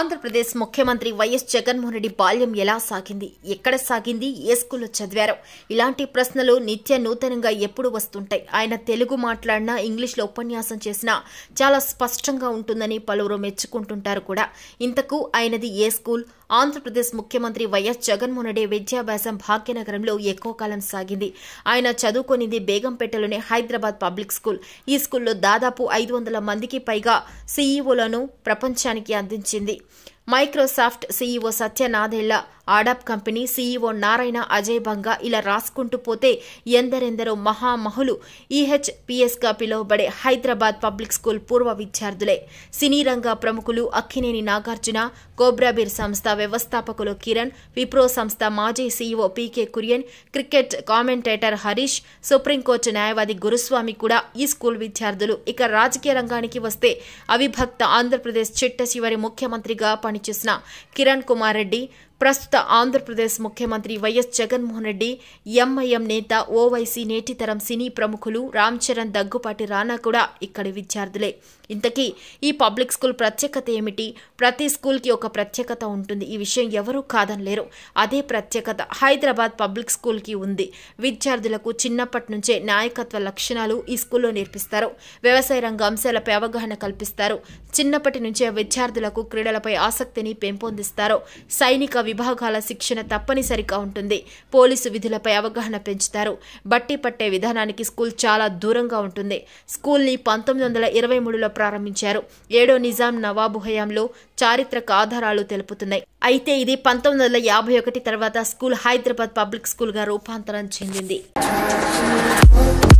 ఆంధ్రప్రదేశ్ ముఖ్యమంత్రి వైఎస్ జగన్మోహన్ రెడ్డి బాల్యం ఎలా సాగింది ఎక్కడ సాగింది ఏ స్కూల్లో చదివారు ఇలాంటి ప్రశ్నలు నిత్య నూతనంగా ఎప్పుడు వస్తుంటాయి ఆయన తెలుగు మాట్లాడినా ఇంగ్లీష్లో ఉపన్యాసం చేసినా చాలా స్పష్టంగా ఉంటుందని పలువురు మెచ్చుకుంటుంటారు కూడా ఇంతకు ఆయనది ఏ స్కూల్ ఆంధ్రప్రదేశ్ ముఖ్యమంత్రి వైఎస్ జగన్మోహన్ రెడ్డి విద్యాభ్యాసం భాగ్యనగరంలో ఎక్కువ కాలం సాగింది ఆయన చదువుకొనింది బేగంపేటలోని హైదరాబాద్ పబ్లిక్ స్కూల్ ఈ స్కూల్లో దాదాపు ఐదు వందల మందికి పైగా సీఈఓలను ప్రపంచానికి అందించింది Microsoft CEO Satya Nadella Adobe company CEO Narayan Ajay Banga ఇలా రాసుకుంటూ పోతే ఎందరెందరో మహామహులు ఈహెచ్పిఎస్ గా పిలువబడే హైదరాబాద్ పబ్లిక్ స్కూల్ పూర్వ విద్యార్థులే సినీ రంగ ప్రముఖులు అక్కినేని నాగార్జున కోబ్రాబీర్ సంస్థ వ్యవస్థాపకులు కిరణ్ విప్రో సంస్థ మాజీ CEO P K Kurian cricket commentator Harish supreme court న్యాయవాది గురుస్వామి కూడా ఈ స్కూల్ విద్యార్థులు ఇక రాజకీయ రంగానికి వస్తే అవిభక్త ఆంధ్రప్రదేశ్ చిట్ట చివరి ముఖ్యమంత్రిగా పనిచేసిన కిరణ్ కుమార్ రెడ్డి ప్రస్తుత ఆంధ్రప్రదేశ్ ముఖ్యమంత్రి వైఎస్ జగన్మోహన్ రెడ్డి ఎంఐఎం నేత ఓవైసీ నేటి తరం సినీ ప్రముఖులు రామ్ చరణ్ దగ్గుపాటి రానా కూడా ఇక్కడి విద్యార్థులే ఇంతకీ ఈ పబ్లిక్ స్కూల్ ప్రత్యేకత ఏమిటి ప్రతి స్కూల్కి ఒక ప్రత్యేకత ఉంటుంది ఈ విషయం ఎవరూ కాదనలేరు అదే ప్రత్యేకత హైదరాబాద్ పబ్లిక్ స్కూల్కి ఉంది విద్యార్థులకు చిన్నప్పటి నుంచే నాయకత్వ లక్షణాలు ఈ స్కూల్లో నేర్పిస్తారు వ్యవసాయ రంగ అంశాలపై అవగాహన కల్పిస్తారు చిన్నప్పటి నుంచే విద్యార్థులకు క్రీడలపై ఆసక్తిని పెంపొందిస్తారు సైనిక విభాగాల శిక్షణ తప్పనిసరిగా ఉంటుంది పోలీసు విధులపై అవగాహన పెంచుతారు బట్టి పట్టే విధానానికి స్కూల్ చాలా దూరంగా ఉంటుంది స్కూల్ని పంతొమ్మిది వందల ఇరవై మూడులో ప్రారంభించారు ఏడో నిజాం నవాబు హయాంలో చారిత్రక ఆధారాలు తెలుపుతున్నాయి అయితే ఇది పంతొమ్మిది వందల యాభై ఒకటి తర్వాత స్కూల్ హైదరాబాద్ పబ్లిక్ స్కూల్గా రూపాంతరం చెందింది